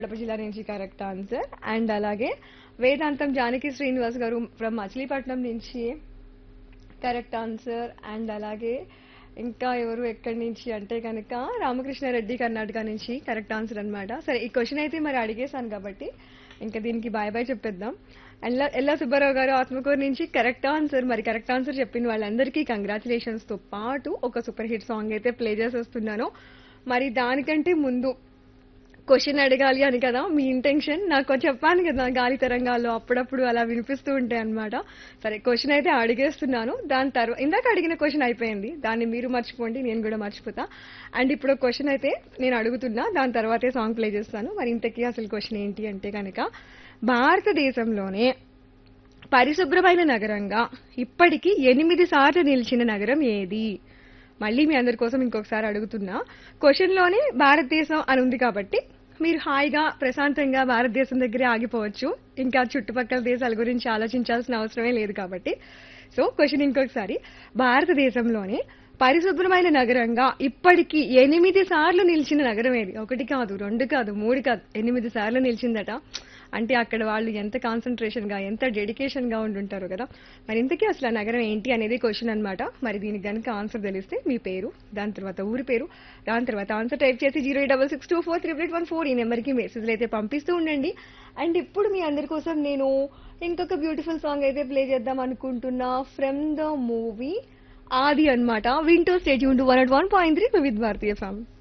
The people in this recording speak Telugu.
కడప జిల్లా నుంచి కరెక్ట్ ఆన్సర్ అండ్ అలాగే వేదాంతం జానకి శ్రీనివాస్ గారు ఫ్రమ్ మచిలీపట్నం నుంచి కరెక్ట్ ఆన్సర్ అండ్ అలాగే ఇంకా ఎవరు ఎక్కడి నుంచి అంటే కనుక రామకృష్ణారెడ్డి కర్ణాటక నుంచి కరెక్ట్ ఆన్సర్ అన్నమాట సరే ఈ క్వశ్చన్ అయితే మరి అడిగేశాను కాబట్టి ఇంకా దీనికి బాయ్ బాయ్ చెప్పేద్దాం ఎల్లా ఎల్లా సుబ్బారావు గారు ఆత్మకూరు నుంచి కరెక్ట్ ఆన్సర్ మరి కరెక్ట్ ఆన్సర్ చెప్పిన వాళ్ళందరికీ కంగ్రాచులేషన్స్ తో పాటు ఒక సూపర్ హిట్ సాంగ్ అయితే ప్లే చేసేస్తున్నాను మరి దానికంటే ముందు క్వశ్చన్ అడగాలి అని కదా మీ ఇంటెన్షన్ నాకు చెప్పాను కదా గాలి తరంగాల్లో అప్పుడప్పుడు అలా వినిపిస్తూ ఉంటాయి అన్నమాట సరే క్వశ్చన్ అయితే అడిగేస్తున్నాను దాని తర్వాత ఇందాక అడిగిన క్వశ్చన్ అయిపోయింది దాన్ని మీరు మర్చిపోండి నేను కూడా మర్చిపోతా అండ్ ఇప్పుడు క్వశ్చన్ అయితే నేను అడుగుతున్నా దాని తర్వాతే సాంగ్ ప్లే చేస్తాను మరి ఇంతకీ అసలు క్వశ్చన్ ఏంటి అంటే కనుక భారతదేశంలోనే పరిశుభ్రమైన నగరంగా ఇప్పటికీ ఎనిమిది సార్లు నిలిచిన నగరం ఏది మళ్ళీ మీ అందరి కోసం ఇంకొకసారి అడుగుతున్నా క్వశ్చన్ లోనే భారతదేశం అని ఉంది కాబట్టి మీరు హాయిగా ప్రశాంతంగా భారతదేశం దగ్గరే ఆగిపోవచ్చు ఇంకా చుట్టుపక్కల దేశాల గురించి ఆలోచించాల్సిన అవసరమే లేదు కాబట్టి సో క్వశ్చన్ ఇంకొకసారి భారతదేశంలోనే పరిశుభ్రమైన నగరంగా ఇప్పటికీ ఎనిమిది సార్లు నిలిచిన నగరం ఏది ఒకటి కాదు రెండు కాదు మూడు కాదు ఎనిమిది సార్లు నిలిచిందట అంటే అక్కడ వాళ్ళు ఎంత కాన్సన్ట్రేషన్ గా ఎంత డెడికేషన్ గా ఉండుంటారు కదా మరి ఇంతకీ అసలు ఆ నగరం ఏంటి అనేది క్వశ్చన్ అన్నమాట మరి దీనికి గనుక ఆన్సర్ తెలిస్తే మీ పేరు దాని తర్వాత ఊరి పేరు దాని తర్వాత ఆన్సర్ టైప్ చేసి zero double six two four triple eight one four ఈ నెంబర్కి మెసేజ్లు అయితే పంపిస్తూ ఉండండి అండ్ ఇప్పుడు మీ అందరి కోసం నేను ఇంకొక బ్యూటిఫుల్ సాంగ్ అయితే ప్లే చేద్దాం అనుకుంటున్నా ఫ్రమ్ ద మూవీ ఆది అన్నమాట వింటో స్టేట్ యూన్ one at one point three with Bharatiya ఫ్యామ్